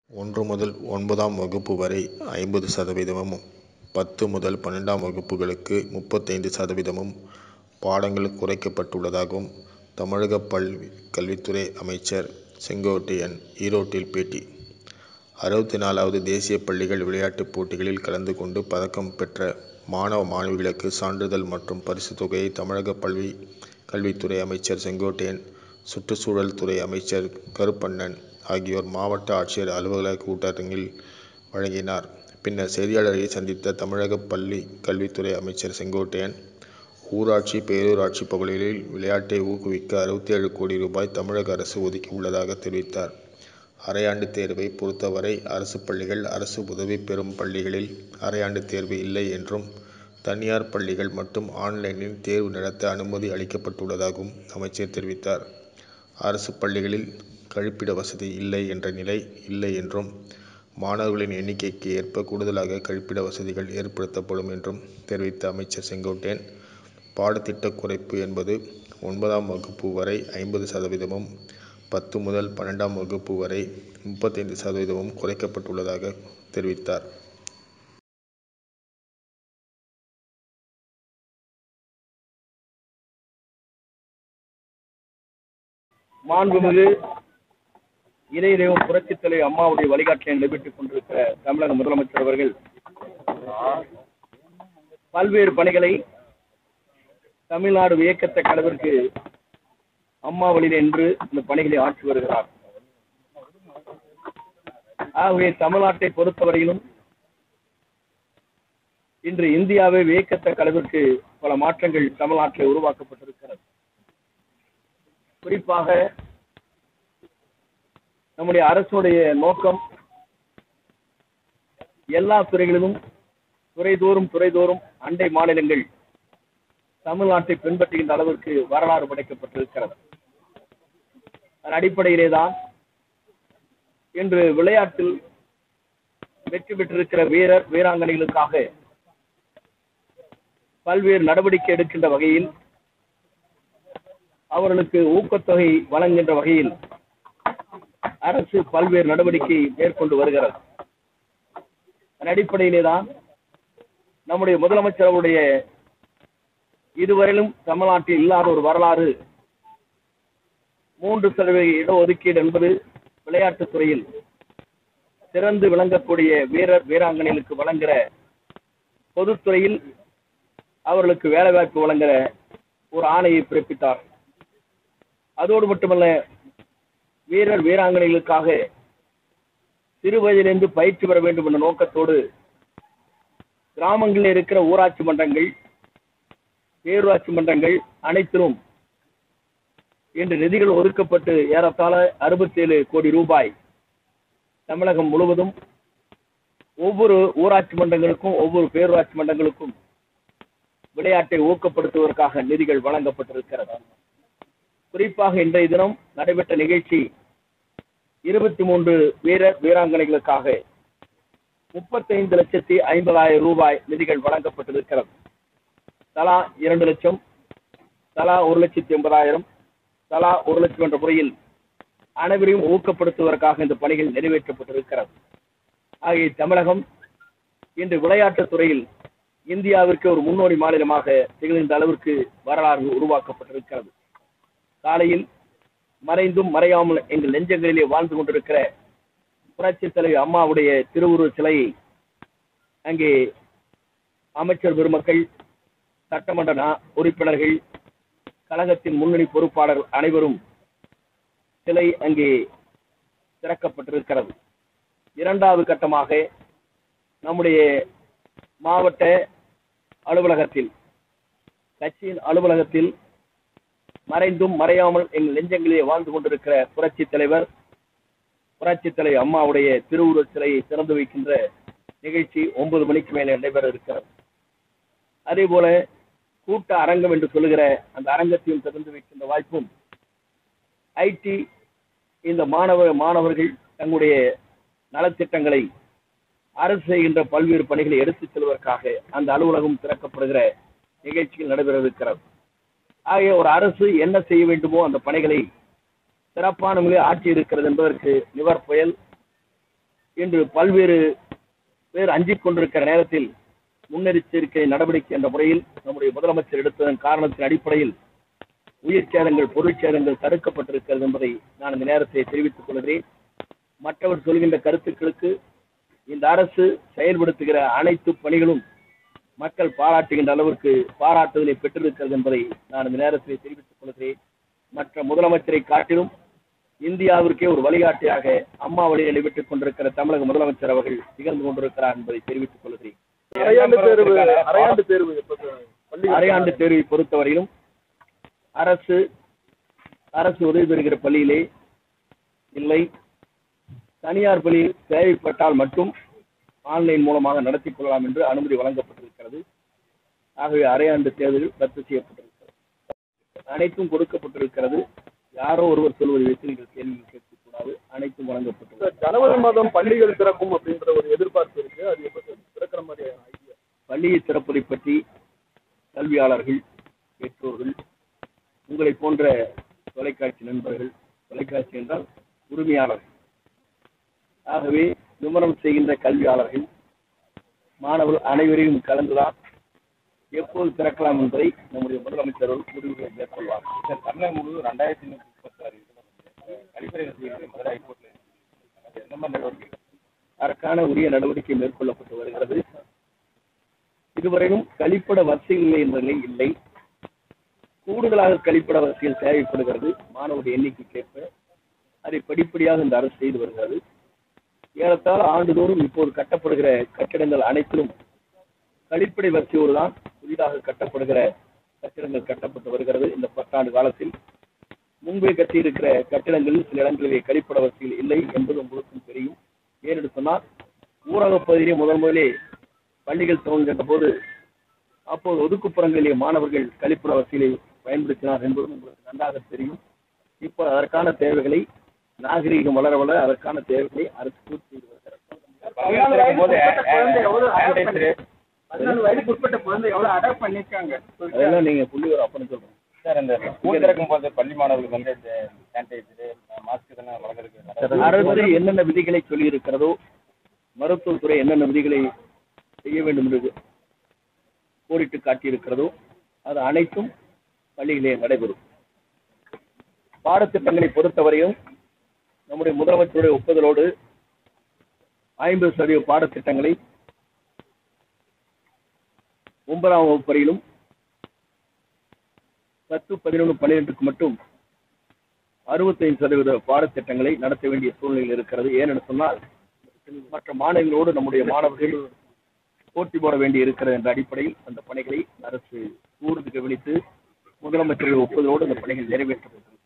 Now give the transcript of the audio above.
ஒன்று முதல் ஒன்பதாம் வகுப்பு வரை ஐம்பது சதவீதமும் பத்து முதல் பன்னெண்டாம் வகுப்புகளுக்கு முப்பத்தைந்து சதவீதமும் பாடங்கள் குறைக்கப்பட்டுள்ளதாகவும் தமிழக பள்ளி கல்வித்துறை அமைச்சர் செங்கோட்டையன் ஈரோட்டில் பேட்டி அறுபத்தி நாலாவது தேசிய பள்ளிகள் விளையாட்டுப் போட்டிகளில் கலந்து கொண்டு பதக்கம் பெற்ற மாணவ மாணவிகளுக்கு சான்றிதழ் மற்றும் பரிசுத் தொகையை தமிழக பள்ளி கல்வித்துறை அமைச்சர் செங்கோட்டையன் சுற்றுச்சூழல் துறை அமைச்சர் கருப்பண்ணன் ஆகியோர் மாவட்ட ஆட்சியர் அலுவலக கூட்டரங்கில் வழங்கினார் பின்னர் செய்தியாளர்களை சந்தித்த தமிழக பள்ளி கல்வித்துறை அமைச்சர் செங்கோட்டையன் ஊராட்சி பேரூராட்சி பகுதிகளில் விளையாட்டை ஊக்குவிக்க அறுபத்தி ஏழு கோடி ரூபாய் தமிழக அரசு ஒதுக்கி உள்ளதாக தெரிவித்தார் அரையாண்டு தேர்வை பொறுத்தவரை அரசு பள்ளிகள் அரசு உதவி பெறும் பள்ளிகளில் அரையாண்டு தேர்வு இல்லை என்றும் தனியார் பள்ளிகள் மட்டும் ஆன்லைனில் தேர்வு நடத்த அனுமதி அளிக்கப்பட்டுள்ளதாகவும் அமைச்சர் தெரிவித்தார் அரசு பள்ளிகளில் கழிப்பிட வசதி இல்லை என்ற நிலை இல்லை என்றும் மாணவர்களின் எண்ணிக்கைக்கு ஏற்ப கூடுதலாக கழிப்பிட வசதிகள் ஏற்படுத்தப்படும் என்றும் தெரிவித்த அமைச்சர் செங்கோட்டையன் பாடத்திட்ட குறைப்பு என்பது ஒன்பதாம் வகுப்பு வரை ஐம்பது சதவீதமும் பத்து முதல் பன்னெண்டாம் வகுப்பு வரை முப்பத்தைந்து சதவீதமும் குறைக்கப்பட்டுள்ளதாக தெரிவித்தார் மாண்புமிகு இறை தெய்வம் புரட்சித் தலைவர் அம்மாவுடைய வழிகாட்டினை நடைபெற்றுக் கொண்டிருக்கிற தமிழக முதலமைச்சர் அவர்கள் பல்வேறு பணிகளை தமிழ்நாடு வியக்கத்தக்க அளவிற்கு அம்மா வழியில் என்று இந்த பணிகளை ஆற்றி வருகிறார் ஆகவே தமிழ்நாட்டை பொறுத்தவரையிலும் இன்று இந்தியாவை வியக்கத்தக்க அளவிற்கு பல மாற்றங்கள் தமிழ்நாட்டில் உருவாக்கப்பட்டிருக்கிறது குறிப்பாக நம்முடைய அரசுடைய நோக்கம் எல்லா துறைகளிலும் துறைதோறும் துறைதோறும் அண்டை மாநிலங்கள் தமிழ்நாட்டை பின்பற்றுகின்ற அளவிற்கு வரலாறு படைக்கப்பட்டிருக்கிறது அதன் அடிப்படையிலே தான் இன்று விளையாட்டில் வெற்றி பெற்றிருக்கிற வீரர் வீராங்கனைகளுக்காக பல்வேறு நடவடிக்கை எடுக்கின்ற வகையில் அவர்களுக்கு ஊக்கத்தொகை வழங்குகின்ற வகையில் அரசு பல்வேறு நடவடிக்கை மேற்கொண்டு வருகிறது அதன் அடிப்படையிலே தான் நம்முடைய முதலமைச்சர் அவருடைய இதுவரையிலும் தமிழ்நாட்டில் இல்லாத ஒரு வரலாறு மூன்று சதவீத இடஒதுக்கீடு என்பது விளையாட்டுத் துறையில் சிறந்து விளங்கக்கூடிய வீரர் வீராங்கனைகளுக்கு வழங்குகிற பொதுத்துறையில் அவர்களுக்கு வேலைவாய்ப்பு வழங்குகிற ஒரு ஆணையை பிறப்பித்தார் அதோடு மட்டுமல்ல வீரர் வீராங்கனைகளுக்காக சிறு வயதிலிருந்து பயிற்சி பெற வேண்டும் என்ற நோக்கத்தோடு கிராமங்களில் இருக்கிற ஊராட்சி மன்றங்கள் பேரூராட்சி மன்றங்கள் அனைத்திலும் இன்று நிதிகள் ஒதுக்கப்பட்டு ஏறத்தாழ அறுபத்தி ஏழு கோடி ரூபாய் தமிழகம் முழுவதும் ஒவ்வொரு ஊராட்சி மன்றங்களுக்கும் ஒவ்வொரு பேரூராட்சி மன்றங்களுக்கும் விளையாட்டை ஊக்கப்படுத்துவதற்காக நிதிகள் வழங்கப்பட்டிருக்கிறது குறிப்பாக இன்றைய தினம் நடைபெற்ற நிகழ்ச்சி இருபத்தி மூன்று வீரர் வீராங்கனைகளுக்காக முப்பத்தைந்து லட்சத்தி ஐம்பதாயிரம் ரூபாய் நிதிகள் வழங்கப்பட்டிருக்கிறது தலா இரண்டு லட்சம் தலா ஒரு லட்சத்தி எண்பதாயிரம் தலா ஒரு லட்சம் என்ற முறையில் அனைவரையும் ஊக்கப்படுத்துவதற்காக இந்த பணிகள் நிறைவேற்றப்பட்டிருக்கிறது ஆகிய தமிழகம் இன்று விளையாட்டுத் துறையில் இந்தியாவிற்கு ஒரு முன்னோடி மாநிலமாக திகழ்ந்த அளவிற்கு வரலாறு உருவாக்கப்பட்டிருக்கிறது காலையில் மறைந்தும் மறையாமல் எங்கள் நெஞ்சங்களிலே வாழ்ந்து கொண்டிருக்கிற புரட்சித் தலைவர் அம்மாவுடைய திருவுருவ சிலையை அங்கே அமைச்சர் பெருமக்கள் சட்டமன்ற நா- உறுப்பினர்கள் கழகத்தின் முன்னணி பொறுப்பாளர் அனைவரும் சிலை அங்கே திறக்கப்பட்டிருக்கிறது இரண்டாவது கட்டமாக நம்முடைய மாவட்ட அலுவலகத்தில் கட்சியின் அலுவலகத்தில் மறைந்தும் மறையாமல் எங்கள் நெஞ்சங்களிலே வாழ்ந்து கொண்டிருக்கிற புரட்சி தலைவர் புரட்சி தலைவர் அம்மாவுடைய திருவுருவச் சிலையை திறந்து வைக்கின்ற நிகழ்ச்சி ஒன்பது மணிக்கு மேலே நடைபெற இருக்கிறது அதே போல கூட்ட அரங்கம் என்று சொல்லுகிற அந்த அரங்கத்தையும் திறந்து வைக்கின்ற வாய்ப்பும் ஐடி இந்த மாணவ மாணவர்கள் தங்களுடைய நலத்திட்டங்களை அரசு செய்கின்ற பல்வேறு பணிகளை எடுத்துச் செல்வதற்காக அந்த அலுவலகம் திறக்கப்படுகிற நிகழ்ச்சிகள் நடைபெற இருக்கிறது ஆகிய ஒரு அரசு என்ன செய்ய வேண்டுமோ அந்த பணிகளை சிறப்பான முறையில் ஆட்சி இருக்கிறது என்பதற்கு நிவர் புயல் இன்று பல்வேறு பேர் அஞ்சிக் கொண்டிருக்கிற நேரத்தில் முன்னெச்சரிக்கை நடவடிக்கை என்ற முறையில் நம்முடைய முதலமைச்சர் எடுத்ததன் காரணத்தின் அடிப்படையில் உயிர் சேதங்கள் பொருள் சேதங்கள் தடுக்கப்பட்டிருக்கிறது என்பதை நான் இந்த நேரத்தை தெரிவித்துக் கொள்கிறேன் மற்றவர் சொல்கின்ற கருத்துக்களுக்கு இந்த அரசு செயல்படுத்துகிற அனைத்து பணிகளும் மக்கள் பாராட்டுகின்ற அளவிற்கு பாராட்டுதலை பெற்றிருக்கிறது என்பதை நான் இந்த நேரத்தில் தெரிவித்துக் கொள்கிறேன் மற்ற முதலமைச்சரை காட்டிலும் இந்தியாவிற்கே ஒரு வழிகாட்டியாக அம்மா வழியை நடைபெற்றுக் கொண்டிருக்கிற தமிழக முதலமைச்சர் அவர்கள் திகழ்ந்து கொண்டிருக்கிறார் என்பதை தெரிவித்துக் கொள்கிறேன் அரையாண்டு தேர்வு அரையாண்டு தேர்வு எப்ப சார்? பள்ளி அரையாண்டு தேர்வை பொறுத்தவரையிலும் அரசு அரசு உதவி பெறுகிற பள்ளியிலே இல்லை தனியார் பள்ளி தேவைப்பட்டால் மட்டும் ஆன்லைன் மூலமாக நடத்திக் கொள்ளலாம் என்று அனுமதி வழங்கப்பட்டிருக்கிறது ஆகவே அரையாண்டு தேர்தல் ரத்து செய்யப்பட்டிருக்கிறது அனைத்தும் கொடுக்கப்பட்டிருக்கிறது யாரோ ஒருவர் சொல்வதை வைத்து நீங்கள் கேள்வி கேட்கக்கூடாது அனைத்தும் வழங்கப்பட்டுள்ளது சார், ஜனவரி மாதம் பள்ளிகள் திறக்கும் அப்படின்ற ஒரு எதிர்பார்ப்பு இருக்கு அது எப்ப சார் திறக்கிற மாதிரி ஐடியா பள்ளியை திறப்பதை பற்றி கல்வியாளர்கள் பெற்றோர்கள் உங்களை போன்ற தொலைக்காட்சி நண்பர்கள் தொலைக்காட்சி என்றால் உரிமையாளர்கள் ஆகவே விமர்சனம் செய்கின்ற கல்வியாளர்கள் மாணவர்கள் அனைவரையும் கலந்துதான் எப்போது திறக்கலாம் என்பதை நம்முடைய முதலமைச்சர் அவர்கள் முடிவுகளை மேற்கொள்வார் சார் தமிழகம் முழுவதும் ரெண்டாயிரத்தி நூற்றி முப்பத்தாறு இதில் கழிப்பறை வசதிகள் மதுரை ஹைகோர்ட்டில் எந்த மாதிரி நடவடிக்கை அதற்கான உரிய நடவடிக்கை மேற்கொள்ளப்பட்டு வருகிறது இதுவரையிலும் கழிப்பிட வசதிகள் இல்லை என்ற நிலை இல்லை கூடுதலாக கழிப்பிட வசதிகள் தேவைப்படுகிறது மாணவருடைய எண்ணிக்கைக்கேற்ப அதை படிப்படியாக இந்த அரசு செய்து வருகிறது ஏறத்தாழ ஆண்டுதோறும் இப்போது கட்டப்படுகிற கட்டிடங்கள் அனைத்திலும் கழிப்படை வசதியோடு தான் புதிதாக கட்டப்படுகிற கட்டிடங்கள் கட்டப்பட்டு வருகிறது இந்த பத்தாண்டு காலத்தில் முன்பே கட்டியிருக்கிற கட்டிடங்களில் சில இடங்களிலே கழிப்பட வசதிகள் இல்லை என்பது உங்களுக்கும் தெரியும் ஏனென்று சொன்னால் ஊரக பகுதியிலே முதல் முதலே பள்ளிகள் துவங்குகின்ற போது அப்போது ஒதுக்குப்புறங்களிலே மாணவர்கள் கழிப்பட வசதிகளை பயன்படுத்தினார் என்பதும் உங்களுக்கு நன்றாக தெரியும் இப்போ அதற்கான தேவைகளை நாகரீகம் வளர வளர அதற்கான தேவைகளை அரசு பூர்த்தி செய்து வருகிறது பள்ளிகள் திறக்கும் போது சானிடைசரு பதினாலு வயதுக்கு உட்பட்ட குழந்தை எவ்வளவு அடாப்ட் பண்ணிருக்காங்க அதெல்லாம் நீங்க புள்ளி ஒரு அப்பன்னு சொல்றோம் சார் இந்த ஸ்கூல் திறக்கும் போது பள்ளி மாணவர்களுக்கு வந்து இந்த சானிடைசரு மாஸ்க் இதெல்லாம் வழங்குறதுக்கு அரசு என்னென்ன விதிகளை சொல்லி இருக்கிறதோ மருத்துவத்துறை என்னென்ன விதிகளை செய்ய வேண்டும் என்று கோரிட்டு காட்டியிருக்கிறதோ அது அனைத்தும் பள்ளியிலே நடைபெறும் பாடத்திட்டங்களை பொறுத்தவரையும் நம்முடைய முதலமைச்சருடைய ஒப்புதலோடு ஐம்பது சதவீத பாடத்திட்டங்களை ஒன்பதாம் வகுப்பு வரையிலும் பத்து பதினொன்று பன்னிரெண்டுக்கு மட்டும் அறுபத்தைந்து சதவீத பாடத்திட்டங்களை நடத்த வேண்டிய சூழ்நிலை இருக்கிறது ஏனென்று சொன்னால் மற்ற மாநிலங்களோடு நம்முடைய மாணவர்கள் போட்டி போட வேண்டி இருக்கிறது என்ற அடிப்படையில் அந்த பணிகளை அரசு கூர்ந்து கவனித்து முதலமைச்சர்கள் ஒப்புதலோடு அந்த பணிகள் நிறைவேற்றப்பட்டது